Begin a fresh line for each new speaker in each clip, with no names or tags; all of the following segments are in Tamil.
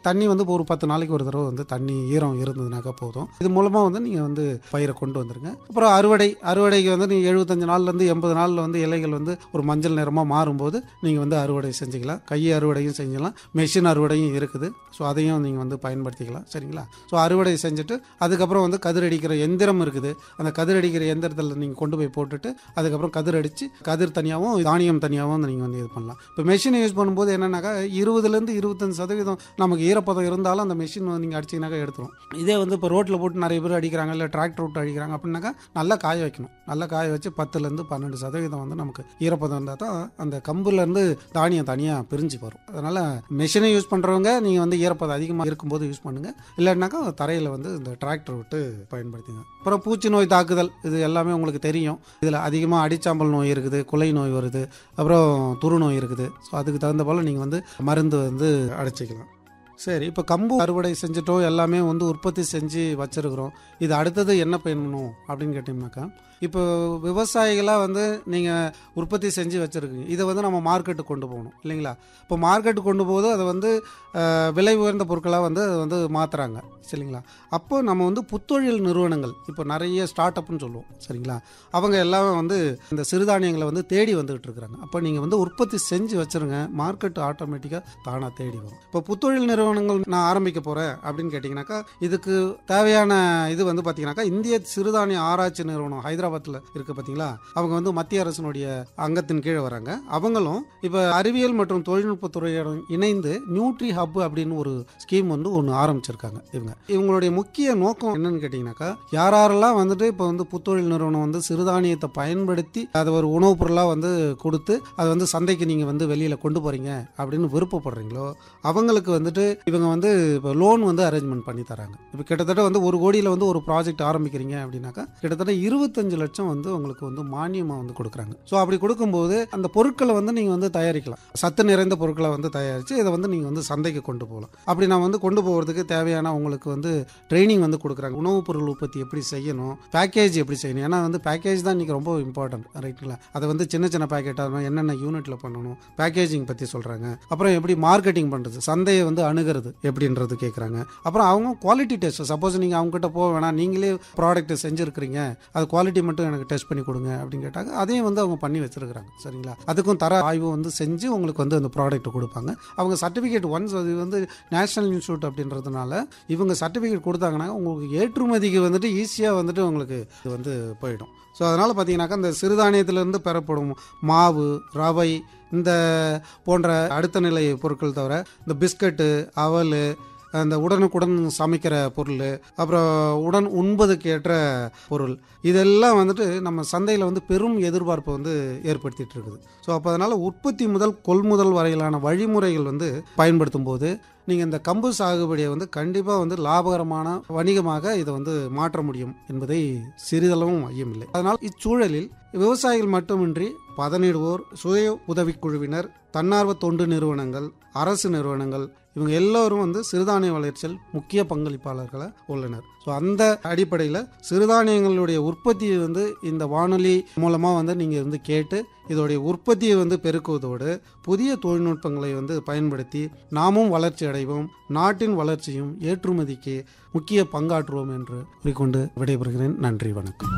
தண்ணி வந்து ஒரு பத்து நாளைக்கு ஒரு தடவை வந்து தண்ணி ஈரம் இருந்ததுனாக்கா போதும் இது மூலமாக வந்து நீங்கள் வந்து பயிரை கொண்டு வந்துருங்க அப்புறம் அறுவடை அறுவடைக்கு வந்து நீங்கள் எழுபத்தஞ்சு நாள்லேருந்து எண்பது நாளில் வந்து இலைகள் வந்து ஒரு மஞ்சள் நிறமாக மாறும்போது நீங்கள் வந்து அறுவடை செஞ்சுக்கலாம் கை அறுவடையும் செஞ்சுக்கலாம் மெஷின் அறுவடையும் இருக்குது ஸோ அதையும் நீங்கள் வந்து பயன்படுத்திக்கலாம் சரிங்களா ஸோ அறுவடை செஞ்சுட்டு அதுக்கப்புறம் வந்து கதிரடிக்கிற எந்திரம் இருக்குது அந்த கதிரடிக்கிற எந்திரத்தில் நீங்கள் கொண்டு போய் போட்டுட்டு அதுக்கப்புறம் கதிர் அடித்து கதிர் தனியாகவும் தானியம் தனியாகவும் நீங்கள் வந்து இது பண்ணலாம் இப்போ மெஷினை யூஸ் பண்ணும்போது என்னன்னாக்கா இருபதுலேருந்து இருபத்தஞ்சு சதவீதம் நமக்கு ஈரப்பதம் இருந்தாலும் அந்த மிஷின் நீங்கள் அடிச்சிங்கனாக்கா எடுத்துரும் இதே வந்து இப்போ ரோட்டில் போட்டு நிறைய பேர் அடிக்கிறாங்க இல்லை டிராக்டர் விட்டு அடிக்கிறாங்க அப்படின்னாக்கா நல்லா காய வைக்கணும் நல்லா காய வச்சு பத்துலேருந்து பன்னெண்டு சதவீதம் வந்து நமக்கு ஈரப்பதம் இருந்தால் தான் அந்த கம்புலேருந்து தானியம் தனியாக பிரிஞ்சு வரும் அதனால் மிஷினை யூஸ் பண்ணுறவங்க நீங்கள் வந்து ஈரப்பதம் அதிகமாக இருக்கும்போது யூஸ் பண்ணுங்கள் இல்லைன்னாக்கா தரையில் வந்து இந்த டிராக்டர் விட்டு பயன்படுத்துங்க அப்புறம் பூச்சி நோய் தாக்குதல் இது எல்லாமே உங்களுக்கு தெரியும் இதில் அதிகமாக அடிச்சாம்பல் நோய் இருக்குது குலை நோய் வருது அப்புறம் துரு நோய் இருக்குது ஸோ அதுக்கு தகுந்த போல் நீங்கள் வந்து மருந்து வந்து அடிச்சிக்கலாம் சரி இப்போ கம்பு அறுவடை செஞ்சுட்டோம் எல்லாமே வந்து உற்பத்தி செஞ்சு வச்சுருக்குறோம் இது அடுத்தது என்ன பண்ணணும் அப்படின்னு கேட்டிங்கனாக்கா இப்போ விவசாயிகளாக வந்து நீங்கள் உற்பத்தி செஞ்சு வச்சுருக்கீங்க இதை வந்து நம்ம மார்க்கெட்டுக்கு கொண்டு போகணும் இல்லைங்களா இப்போ மார்க்கெட்டுக்கு கொண்டு போகுது அதை வந்து அஹ், விலை உயர்ந்த பொருட்களாக வந்து அதை வந்து மாற்றுறாங்க சரிங்களா அப்போ நம்ம வந்து புத்தொழில் நிறுவனங்கள் இப்போ நிறைய ஸ்டார்ட் அப்னு சொல்லுவோம் சரிங்களா அவங்க எல்லாம் வந்து இந்த சிறுதானியங்களை வந்து தேடி வந்துகிட்டு இருக்கிறாங்க அப்போ நீங்கள் வந்து உற்பத்தி செஞ்சு வச்சுருங்க மார்க்கெட் ஆட்டோமேட்டிக்காக தானாக தேடி வரும் இப்போ புத்தொழில் நிறுவனங்கள் நான் ஆரம்பிக்க போகிறேன் அப்படின்னு கேட்டிங்கனாக்கா இதுக்கு தேவையான இது வந்து பார்த்தீங்கன்னாக்கா இந்திய சிறுதானிய ஆராய்ச்சி நிறுவனம் ஹைதராபாத்தில் இருக்குது பார்த்தீங்களா அவங்க வந்து மத்திய அரசினுடைய அங்கத்தின் கீழே வராங்க அவங்களும் இப்போ அறிவியல் மற்றும் தொழில்நுட்பத்துறையுடன் இணைந்து நியூட்ரி ஹப் அப்படின்னு ஒரு ஸ்கீம் வந்து ஒன்று ஆரம்பிச்சிருக்காங்க இவங்க இவங்களுடைய முக்கிய நோக்கம் என்னன்னு கேட்டிங்கனாக்கா யார் யாரெல்லாம் வந்துட்டு இப்போ வந்து புத்தொழில் நிறுவனம் வந்து சிறுதானியத்தை பயன்படுத்தி அதை ஒரு உணவுப் பொருளாக வந்து கொடுத்து அதை வந்து சந்தைக்கு நீங்கள் வந்து வெளியில் கொண்டு போகிறீங்க அப்படின்னு விருப்பப்படுறீங்களோ அவங்களுக்கு வந்துட்டு இவங்க வந்து இப்போ லோன் வந்து அரேஞ்ச்மெண்ட் பண்ணி தராங்க இப்போ கிட்டத்தட்ட வந்து ஒரு கோடியில் வந்து ஒரு ப்ராஜெக்ட் ஆரம்பிக்கிறீங்க அப்படின்னாக்கா கிட்டத்தட்ட இருபத்தஞ்சு லட்சம் வந்து உங்களுக்கு வந்து மானியமாக வந்து கொடுக்குறாங்க ஸோ அப்படி கொடுக்கும்போது அந்த பொருட்களை வந்து நீங்கள் வந்து தயாரிக்கலாம் சத்து நிறைந்த பொருட்களை வந்து தயாரித்து இதை வந்து நீங்கள் வந்து சந்தைக்கு கொண்டு போகலாம் அப்படி நான் வந்து கொண்டு போகிறதுக்கு தேவையான உங்களுக்கு வந்து ட்ரைனிங் வந்து கொடுக்குறாங்க உணவுப் பொருள் உற்பத்தி எப்படி செய்யணும் பேக்கேஜ் எப்படி செய்யணும் ஏன்னா வந்து பேக்கேஜ் தான் இன்றைக்கி ரொம்ப இம்பார்ட்டன்ட் ரைட்டுங்களா அதை வந்து சின்ன சின்ன பேக்கெட்டாக என்னென்ன யூனிட்டில் பண்ணணும் பேக்கேஜிங் பற்றி சொல்கிறாங்க அப்புறம் எப்படி மார்க்கெட்டிங் பண்ணுறது சந்தையை வந்து அணுகிறது எப்படின்றது கேட்குறாங்க அப்புறம் அவங்க குவாலிட்டி டெஸ்ட் சப்போஸ் நீங்கள் அவங்ககிட்ட போக வேணாம் நீங்களே ப்ராடக்ட் செஞ்சுருக்கிறீங்க அது குவாலிட்டி மட்டும் எனக்கு டெஸ்ட் பண்ணி கொடுங்க அப்படின்னு கேட்டாங்க அதையும் வந்து அவங்க பண்ணி வச்சிருக்கிறாங்க சரிங்களா அதுக்கும் தர ஆய்வு வந்து செஞ்சு உங்களுக்கு வந்து அந்த ப்ராடக்ட் கொடுப்பாங்க அவங்க சர்டிஃபிகேட் ஒன்ஸ் அது வந்து நேஷனல் இன்ஸ்டியூட் அப்படின்றதுனால இவங்க சர்டிஃபிகேட் கொடுத்தாங்கன்னா உங்களுக்கு ஏற்றுமதிக்கு வந்துட்டு ஈஸியாக வந்துட்டு உங்களுக்கு இது வந்து போயிடும் ஸோ அதனால் பார்த்தீங்கன்னாக்கா இந்த சிறுதானியத்திலிருந்து பெறப்படும் மாவு ரவை இந்த போன்ற அடுத்த நிலை பொருட்கள் தவிர இந்த பிஸ்கட்டு அவல் அந்த உடனுக்குடன் சமைக்கிற பொருள் அப்புறம் உடன் உண்பதுக்கு ஏற்ற பொருள் இதெல்லாம் வந்துட்டு நம்ம சந்தையில் வந்து பெரும் எதிர்பார்ப்பை வந்து ஏற்படுத்திட்டு இருக்குது ஸோ அப்போ அதனால் உற்பத்தி முதல் கொள்முதல் வரையிலான வழிமுறைகள் வந்து பயன்படுத்தும் போது நீங்கள் இந்த கம்பு சாகுபடியை வந்து கண்டிப்பாக வந்து லாபகரமான வணிகமாக இதை வந்து மாற்ற முடியும் என்பதை சிறிதளவும் ஐயமில்லை அதனால் இச்சூழலில் விவசாயிகள் மட்டுமின்றி பதனிடுவோர் சுய உதவிக்குழுவினர் தன்னார்வ தொண்டு நிறுவனங்கள் அரசு நிறுவனங்கள் இவங்க எல்லோரும் வந்து சிறுதானிய வளர்ச்சியில் முக்கிய பங்களிப்பாளர்களாக உள்ளனர் ஸோ அந்த அடிப்படையில் சிறுதானியங்களுடைய உற்பத்தியை வந்து இந்த வானொலி மூலமாக வந்து நீங்கள் வந்து கேட்டு இதோடைய உற்பத்தியை வந்து பெருக்குவதோடு புதிய தொழில்நுட்பங்களை வந்து பயன்படுத்தி நாமும் வளர்ச்சி அடைவோம் நாட்டின் வளர்ச்சியும் ஏற்றுமதிக்கு முக்கிய பங்காற்றுவோம் என்று கூறிக்கொண்டு விடைபெறுகிறேன் நன்றி வணக்கம்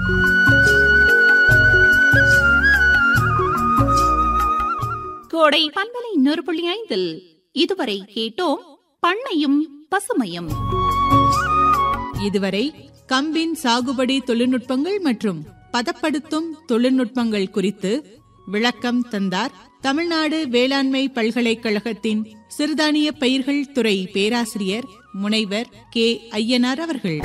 கோடை பண்பலை நூறு புள்ளி ஐந்தில் இதுவரை கேட்டோம் பண்ணையும் பசுமையும்
இதுவரை கம்பின் சாகுபடி தொழில்நுட்பங்கள் மற்றும் பதப்படுத்தும் தொழில்நுட்பங்கள் குறித்து விளக்கம் தந்தார் தமிழ்நாடு வேளாண்மை பல்கலைக்கழகத்தின் சிறுதானிய பயிர்கள் துறை பேராசிரியர் முனைவர் கே ஐயனார் அவர்கள்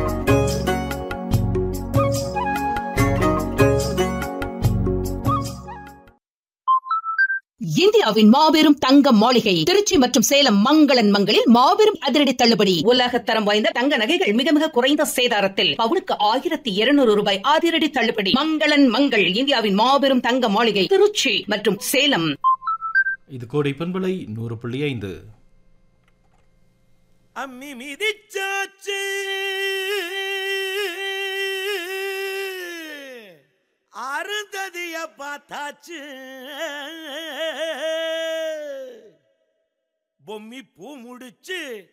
இந்தியாவின் மாபெரும் தங்க மாளிகை திருச்சி மற்றும் சேலம் மங்களன் மங்களில் மாபெரும் அதிரடி தள்ளுபடி உலகத்தரம் வாய்ந்த தங்க நகைகள் மிக மிக குறைந்த சேதாரத்தில் பவுனுக்கு ஆயிரத்தி இருநூறு ரூபாய் அதிரடி தள்ளுபடி மங்களன் மங்கள் இந்தியாவின் மாபெரும் தங்க மாளிகை திருச்சி மற்றும் சேலம்
இது கோடை பண்பலை நூறு புள்ளி ஐந்து
அம்மி மிதிச்சாச்சு அருந்ததிய பார்த்தாச்சு பொம்மி பூ முடிச்சு